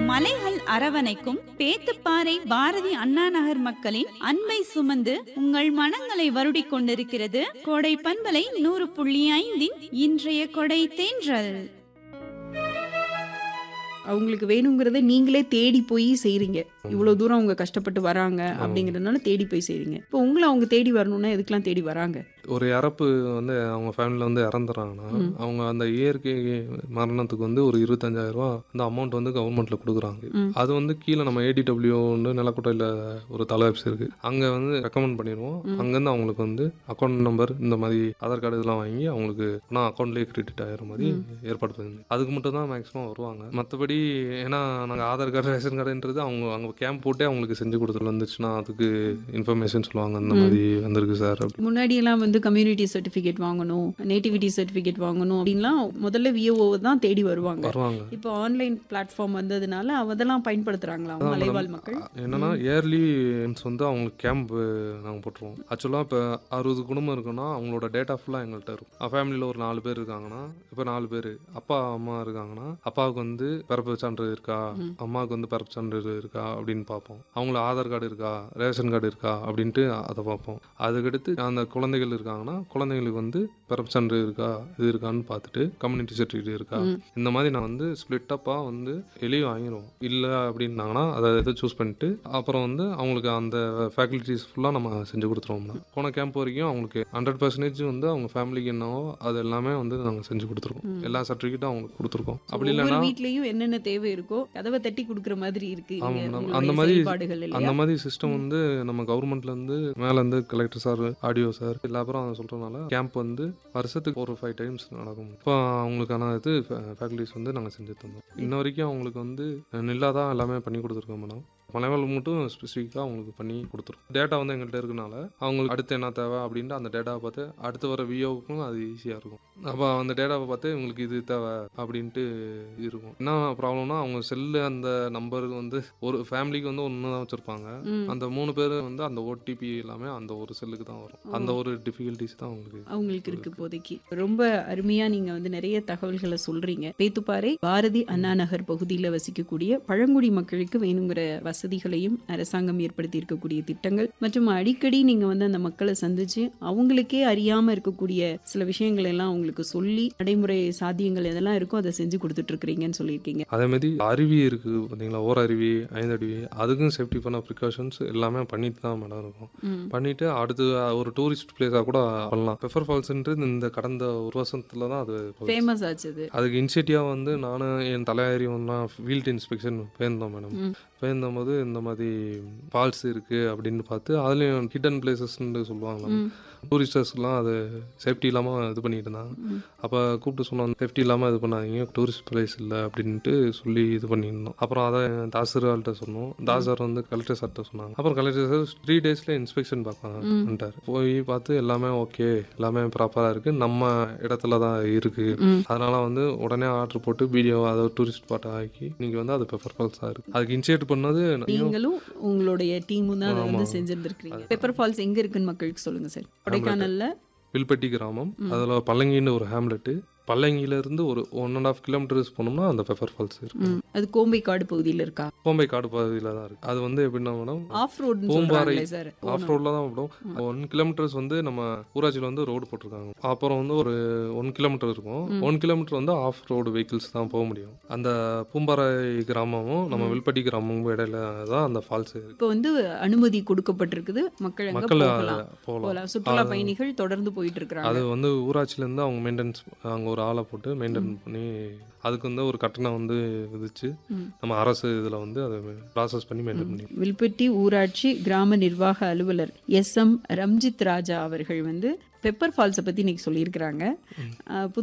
மலைகள் அரவணைக்கும் பேத்துப்பாறை பாரதி அண்ணா நகர் மக்களின் அன்பை சுமந்து உங்கள் மனங்களை வருடிக் கொண்டிருக்கிறது கோடை பண்பலை நூறு புள்ளி ஐந்தின் இன்றைய கொடை தேன்றல் அவங்களுக்கு வேணுங்கிறத நீங்களே தேடி போய் செய்றீங்க இவ்வளவு தூரம் அவங்க கஷ்டப்பட்டு வராங்க அப்படிங்கறதுனால தேடி போய் செய்றீங்க இப்போ உங்களை அவங்க தேடி வரணும்னா எதுக்கெல்லாம் தேடி வராங்க ஒரு இறப்பு வந்து அவங்க ஃபேமிலியில் வந்து இறந்துறாங்கன்னா ம். அவங்க அந்த இயற்கை மரணத்துக்கு வந்து ஒரு இருபத்தஞ்சாயிரம் ரூபா அந்த அமௌண்ட் வந்து கவர்மெண்ட்ல கொடுக்குறாங்க ம். அது வந்து கீழே நம்ம ஏடிடபிள்யூன்னு நிலக்கோட்டையில் ஒரு தலைவப்ஸ் இருக்கு அங்கே வந்து ரெக்கமெண்ட் பண்ணிடுவோம் ம். அங்கேருந்து அவங்களுக்கு வந்து அக்கௌண்ட் நம்பர் இந்த மாதிரி ஆதார் கார்டு இதெல்லாம் வாங்கி அவங்களுக்கு நான் அக்கௌண்ட்லேயே கிரெடிட் ஆகிற மாதிரி ஏற்பாடு பண்ணி அதுக்கு மட்டும் தான் மேக்ஸிமம் வருவாங்க மற்றபடி ஏன்னா நாங்கள் ஆதார் கார்டு ரேஷன் கார்டுன்றது அவங்க அங்கே கேம்ப் போட்டே அவங்களுக்கு செஞ்சு கொடுத்துட்டு வந்துச்சுன்னா அதுக்கு இன்ஃபர்மேஷன் சொல்லுவாங்க இந்த ம். மாதிரி வந்திருக்கு சார் அப்படி முன்னாடி எல்லாம் வந்து கம்யூனிட்டி சர்டிபிகேட் வாங்கணும் நேட்டிவிட்டி சர்டிபிகேட் வாங்கணும் அப்படின்லாம் முதல்ல விஓ தான் தேடி வருவாங்க வருவாங்க இப்போ ஆன்லைன் பிளாட்ஃபார்ம் வந்ததுனால அதெல்லாம் பயன்படுத்துறாங்களா அதான் மலைவாழ் மக்கள் என்னன்னா இயர்லி வந்து அவங்களுக்கு கேம்ப் நாங்கள் போட்டுருவோம் ஆக்சுவலாக இப்போ அறுபது குடும்பம் இருக்குன்னா அவங்களோட டேட்டா ஃபுல்லாக எங்கள்கிட்ட இருக்கும் ஃபேமிலியில் ஒரு நாலு பேர் இருக்காங்கன்னா இப்போ நாலு பேர் அப்பா அம்மா இருக்காங்கன்னா அப்பாவுக்கு வந்து பிறப்பு சான்று இருக்கா ம். அம்மாவுக்கு வந்து பிறப்பு சான்று இருக்கா அப்படின்னு பார்ப்போம் அவங்கள ஆதார் கார்டு இருக்கா ரேஷன் கார்டு இருக்கா அப்படின்ட்டு அதை பார்ப்போம் அதுக்கடுத்து அந்த குழந்தைகள் இருக்காங்கன்னா குழந்தைங்களுக்கு வந்து பிறப்பு சான்று இருக்கா இது இருக்கான்னு பார்த்துட்டு கம்யூனிட்டி சர்டிஃபிகேட் இருக்கா ம். இந்த மாதிரி நான் வந்து ஸ்பிளிட் அப்பாக வந்து வெளியே வாங்கிடுவோம் இல்லை அப்படின்னாங்கன்னா அதை இதை சூஸ் பண்ணிட்டு அப்புறம் வந்து அவங்களுக்கு அந்த ஃபேக்கல்ட்டிஸ் ஃபுல்லாக நம்ம செஞ்சு கொடுத்துருவோம்னா போன கேம்ப் வரைக்கும் அவங்களுக்கு ஹண்ட்ரட் பர்சன்டேஜ் வந்து அவங்க ஃபேமிலிக்கு என்னவோ அது எல்லாமே வந்து நாங்கள் செஞ்சு கொடுத்துருக்கோம் ம். எல்லா சர்டிஃபிகேட்டும் அவங்களுக்கு கொடுத்துருக்கோம் அப்படி ஒவ்வொரு இல்லைன்னா வீட்லயும் என்னென்ன தேவை இருக்கோ கதவை தட்டி கொடுக்குற மாதிரி இருக்கு இங்க ஆமா, நம்ம- உங்களுடைய அந்த மாதிரி- செயல்பாடுகள் அந்த இல்லையா மாதிரி சிஸ்டம் வந்து நம்ம கவர்மெண்ட்ல இருந்து மேல இருந்து கலெக்டர் சார் ஆடியோ சார் எல்லா பேரும் சொல்றதுனால கேம்ப் வந்து வருஷத்துக்கு ஒரு ஃபைவ் டைம்ஸ் நடக்கும் இப்போ அவங்களுக்கான இது ஃபேக்கல்டிஸ் வந்து நாங்கள் செஞ்சு தந்தோம் இன்ன வரைக்கும் அவங்களுக்கு வந்து நில்லா தான் எல்லாமே பண்ணி கொடுத்துருக்கோம் மேடம் மலைவாழ் மட்டும் ஸ்பெசிஃபிக்காக அவங்களுக்கு பண்ணி கொடுத்துரும் டேட்டா வந்து எங்கள்கிட்ட இருக்கனால அவங்களுக்கு அடுத்து என்ன தேவை அப்படின்ட்டு அந்த டேட்டாவை பார்த்து அடுத்து வர விஓவுக்கும் அது ஈஸியாக இருக்கும் அப்போ அந்த டேட்டாவை பார்த்து இவங்களுக்கு இது தேவை அப்படின்ட்டு இருக்கும் என்ன ப்ராப்ளம்னா அவங்க செல்லு அந்த நம்பருக்கு வந்து ஒரு ஃபேமிலிக்கு வந்து ஒன்று தான் வச்சுருப்பாங்க ம். அந்த மூணு பேர் வந்து அந்த ஓடிபி எல்லாமே அந்த ஒரு செல்லுக்கு தான் வரும் அந்த ஒரு டிஃபிகல்ட்டிஸ் தான் அவங்களுக்கு அவங்களுக்கு இருக்கு இப்போதைக்கு ரொம்ப அருமையா நீங்க வந்து நிறைய தகவல்களை சொல்றீங்க பேத்துப்பாறை பாரதி அண்ணா நகர் பகுதியில் வசிக்கக்கூடிய பழங்குடி மக்களுக்கு வேணுங்கிற வசதிகளையும் அரசாங்கம் ஏற்படுத்தி இருக்கக்கூடிய திட்டங்கள் மற்றும் அடிக்கடி நீங்க வந்து அந்த மக்களை சந்திச்சு அவங்களுக்கே அறியாம இருக்கக்கூடிய சில விஷயங்கள் எல்லாம் அவங்களுக்கு சொல்லி நடைமுறை சாத்தியங்கள் எதெல்லாம் இருக்கோ அதை செஞ்சு கொடுத்துட்டு இருக்கிறீங்கன்னு சொல்லியிருக்கீங்க அதே மாதிரி அருவி இருக்கு பார்த்தீங்களா ஓர் அருவி ஐந்து அருவி அதுக்கும் சேஃப்டி பண்ண ப்ரிகாஷன்ஸ் எல்லாமே பண்ணிட்டு தான் மேடம் இருக்கும் ம். பண்ணிட்டு அடுத்து ஒரு டூரிஸ்ட் பிளேஸாக கூட பண்ணலாம் பெப்பர் ஃபால்ஸ்ன்றது இந்த கடந்த ஒரு வருஷத்துல தான் அது போச்சு. ஃபேமஸ் ஆச்சு அது அதுக்கு இனிஷியேட்டிவாக வந்து நானும் என் தலையாரி ஒன்றா ஃபீல்ட் இன்ஸ்பெக்ஷன் போயிருந்தோம் மேடம் ம். போயிருந்தபோது இந்த மாதிரி ஃபால்ஸ் இருக்குது அப்படின்னு பார்த்து அதுலேயும் ஹிடன் பிளேசஸ்ன்னு சொல்லுவாங்க ம். டூரிஸ்டர்ஸ்லாம் அது சேஃப்டி இல்லாமல் இது பண்ணிட்டு இருந்தாங்க ம். அப்போ கூப்பிட்டு சொன்னோம் சேஃப்டி இல்லாமல் இது பண்ணாதீங்க டூரிஸ்ட் பிளேஸ் இல்லை அப்படின்ட்டு சொல்லி இது பண்ணியிருந்தோம் அப்புறம் அதை தாசர்கிட்ட சொன்னோம் தாசர் வந்து கலெக்டர் சார்கிட்ட சொன்னாங்க அப்புறம் கலெக்டர் சார் த்ரீ டேஸில் இன்ஸ்பெக்ஷன் பார்ப்பாங்கன்ட்டார் போய் பார்த்து எல்லாமே ஓகே எல்லாமே ப்ராப்பராக இருக்குது நம்ம இடத்துல தான் இருக்குது ம். அதனால வந்து உடனே ஆர்டர் போட்டு வீடியோ அதை டூரிஸ்ட் ஸ்பாட்டை ஆக்கி நீங்கள் வந்து அது பெப்பர் ஃபால்ஸாக இருக்குது அதுக்கு இனிஷியேட் பண்ணது நீங்களும் உங்களுடைய டீமும் தான் அதை வந்து ஆமா. செஞ்சிருந்திருக்கீங்க பெப்பர் ஃபால்ஸ் எங்க இருக்குன்னு மக்களுக்கு சொல்லுங்க சார் கொடைக்கானல்ல வில்பட்டி கிராமம் அதில் பல்லங்கின்னு ஒரு ஹேம்லெட்டு பல்லங்கியிலேருந்து ஒரு ஒன் அண்ட் ஆஃப் கிலோமீட்டர்ஸ் போனோம்னா அந்த பெப்பர் ஃபால்ஸ் இருக்கு ம். அது கோம்பை காடு பகுதியில் இருக்கா கோம்பை காடு பகுதியில் தான் இருக்குது அது வந்து எப்படின்னா மேடம் ஆஃப் ரோடு பூம்பாறை சொல்றாங்களே சார் ஆஃப் ரோடில் தான் விடும் ஒன் கிலோமீட்டர்ஸ் வந்து நம்ம ஊராட்சியில் வந்து ரோடு போட்டிருக்காங்க அப்புறம் வந்து ஒரு ஒன் கிலோமீட்டர் இருக்கும் ஒன் கிலோமீட்டர் வந்து ஆஃப் ரோடு வெஹிக்கிள்ஸ் தான் போக முடியும் அந்த பூம்பாறை கிராமமும் நம்ம வில்பட்டி கிராமமும் இடையில தான் அந்த ஃபால்ஸ் இருக்கு இப்போ வந்து அனுமதி கொடுக்கப்பட்டிருக்குது மக்கள் அங்க மக்கள் போகலாம் போகலாம் போகலாம் சுற்றுலா பயணிகள் தொடர்ந்து போயிட்டு இருக்கிறாங்க அது வந்து ஊராட்சியிலேருந்து அவங்க மெயின்டெனன்ஸ் அங்கே ஒரு ஆளை போட்டு மெயின்டைன் பண்ணி அதுக்கு வந்து ஒரு கட்டணம் வந்து விதிச்சு ம். நம்ம அரசு இதில் வந்து அதை ப்ராசஸ் பண்ணி மெயின்டைன் பண்ணி வில்பட்டி ஊராட்சி கிராம நிர்வாக அலுவலர் எஸ் எம் ரம்ஜித் ராஜா அவர்கள் வந்து பெப்பர் ஃபால்ஸை பற்றி இன்னைக்கு சொல்லியிருக்கிறாங்க அஹ்,